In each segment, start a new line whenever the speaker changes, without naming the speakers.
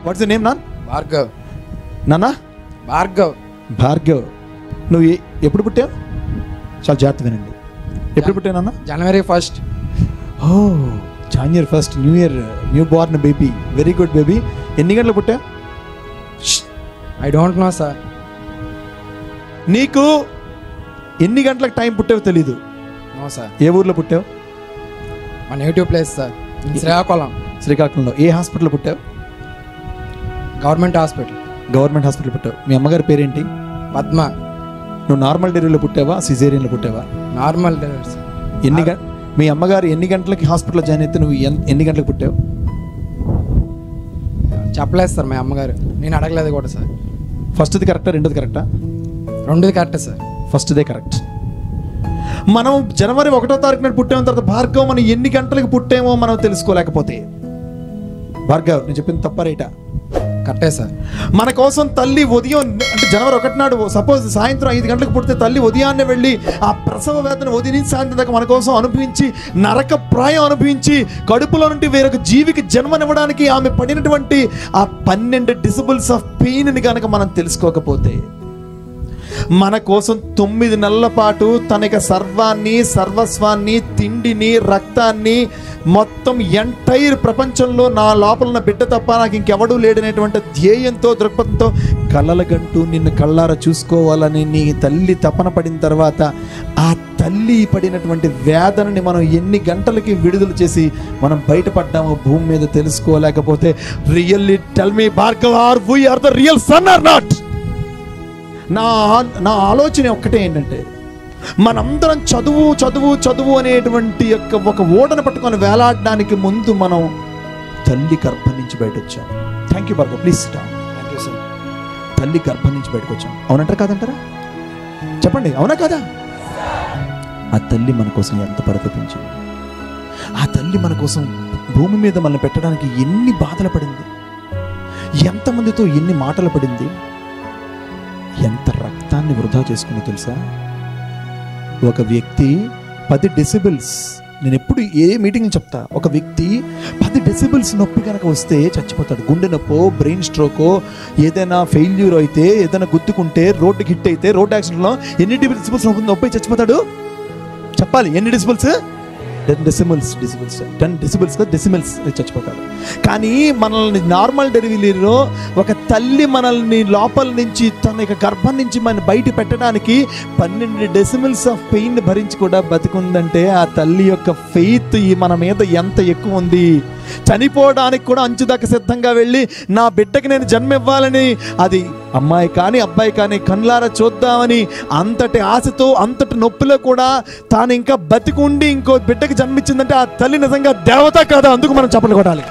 What's name non
Bhargav
నానా
భార్గవ్
భార్గవ్ నువ్వు ఏ- ఎప్పుడు పుట్టావు చాలా జాగ్రత్త వినండి ఎప్పుడు పుట్టావు నాన్న
జనవరి ఫస్ట్
ఓ January first new year new born baby very good baby ఎన్ని గంటలు పుట్టావు
ఐ డోంట్ నో సార్
నీకు ఎన్ని గంటలకు టైం పుట్టావో తెలీదు
నో సార్
ఏ ఊర్లో పుట్టావు
మా నేటివ్ ప్లేస్ సార్ శ్రీకాకుళం
శ్రీకాకుళంలో ఏ హాస్పిటల్లో పుట్టావు
గవర్నమెంట్ హాస్పిటల్
గవర్నమెంట్ హాస్పిటల్ పుట్టావు మీ అమ్మగారి పేరేంటి
పద్మ
నువ్వు నార్మల్ డెలివరీలో పుట్టావా సిజేరియన్లో పుట్టావా
నార్మల్ డెలివరీ సార్
ఎన్ని గం మీ అమ్మగారు ఎన్ని గంటలకి హాస్పిటల్లో జాయిన్ అయితే నువ్వు ఎన్- ఎన్ని గంటలకు పుట్టావు
చెప్పలేదు సార్ మా అమ్మగారు నేను అడగలేదు కూడా సార్
ఫస్ట్ది కరెక్టా రెండోది కరెక్టా
రెండుది కరెక్టే సార్
ఫస్ట్దే కరెక్ట్ మనం జనవరి ఒకటో తారీఖు నాడు పుట్టామ తర్వాత భార్గవ్ మనం ఎన్ని గంటలకు పుట్టామో మనం తెలుసుకోలేకపోతే భార్గవ్ నేను చెప్పింది తప్ప రైటా
కరెక్టే సార్
మన కోసం తల్లి ఉదయం అంటే జనవరి ఒకటి నాడు సపోజ్ సాయంత్రం ఐదు గంటలకు పుడితే తల్లి ఉదయాన్నే వెళ్ళి ఆ ప్రసవ వేదన ఉదయం నుంచి సాయంత్రం దాకా మన కోసం అనుభవించి నరక ప్రాయం అనుభవించి కడుపులో నుండి వేరొక జీవికి జన్మనివ్వడానికి ఆమె పడినటువంటి ఆ పన్నెండు డిసబుల్స్ ఆఫ్ పెయిన్ని కనుక మనం తెలుసుకోకపోతే మన కోసం తొమ్మిది నెలల పాటు తన యొక్క సర్వాన్ని సర్వస్వాన్ని తిండిని రక్తాన్ని మొత్తం ఎంటైర్ ప్రపంచంలో నా లోపల ఉన్న బిడ్డ తప్ప నాకు ఇంకెవడూ లేడనేటువంటి ధ్యేయంతో దృక్పథంతో కళ్ళలగంటూ నిన్ను కళ్ళారా చూసుకోవాలని నీ తల్లి తపన పడిన తర్వాత ఆ తల్లి పడినటువంటి వేదనని మనం ఎన్ని గంటలకి విడుదల చేసి మనం బయటపడ్డామో భూమి మీద తెలుసుకోలేకపోతే really tell me Bhargav are we are the real son are not నా నా ఆలోచన ఒక్కటే ఏంటంటే మనందరం చదువు చదువు చదువు అనేటువంటి యొక్క ఒక ఓడను పట్టుకొని వేలాడడానికి ముందు మనం తల్లి గర్భం నుంచి బయట వచ్చాం థ్యాంక్ యూ బాబు ప్లీజ్
థ్యాంక్ యూ సార్
తల్లి గర్భం నుంచి బయటకు వచ్చాం అవునంటారా కాదంటారా చెప్పండి అవునా కాదా ఆ తల్లి మన కోసం ఎంత పరితపించింది ఆ తల్లి మన కోసం భూమి మీద మనల్ని పెట్టడానికి ఎన్ని బాధలు పడింది ఎంతమందితో ఎన్ని మాటలు పడింది ఎంత రక్తాన్ని వృధా చేసుకుందో తెలుసా ఒక వ్యక్తి పది డెసిబిల్స్ నేను ఎప్పుడు ఏ మీటింగ్ చెప్తా ఒక వ్యక్తి పది డెసిబిల్స్ నొప్పి కనుక వస్తే చచ్చిపోతాడు గుండె నొప్పో బ్రెయిన్ స్ట్రోకో ఏదైనా ఫెయిల్యూర్ అయితే ఏదైనా గుద్దుకుంటే రోడ్డుకి హిట్ అయితే రోడ్ యాక్సిడెంట్లో ఎన్ని డెసిబిల్స్ నొప్పి నొప్పి చచ్చిపోతాడు చెప్పాలి ఎన్ని decibels ten decimals decibels ten decibels decimals చచ్చిపోతాడు కానీ మనల్ని నార్మల్ డెలివరీలో ఒక తల్లి మనల్ని లోపల నుంచి తన యొక్క గర్భం నుంచి మన బయట పెట్టడానికి పన్నెండు డెసిమల్స్ ఆఫ్ పెయిన్ భరించి కూడా బతికుందంటే ఆ తల్లి యొక్క ఫెయిత్ ఈ మన మీద ఎంత ఎక్కువ ఉంది చనిపోవడానికి కూడా అంచుదాకా సిద్ధంగా వెళ్ళి నా బిడ్డకి నేను జన్మ ఇవ్వాలని అది అమ్మాయి కానీ అబ్బాయి కానీ కన్లారా చూద్దామని అంతటి ఆశతో అంతటి నొప్పిలో కూడా తాను ఇంకా బతికుండి ఇంకో బిడ్డకి జన్మించిందంటే ఆ తల్లి నిజంగా దేవత కాదా అందుకు మనం చప్పలు కొట్టాలి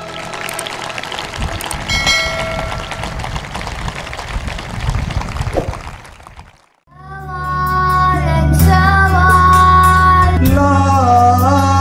and someone.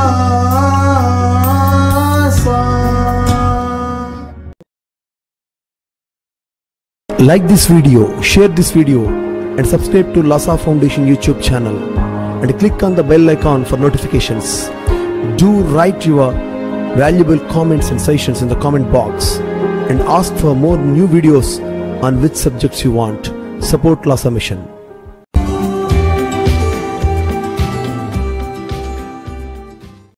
Like this video, share this video, and subscribe to Lasa Foundation YouTube channel. And click on the bell icon for notifications. Do write your valuable comments and suggestions in the comment box. And ask for more new videos on which subjects you want. Support Lasa Mission.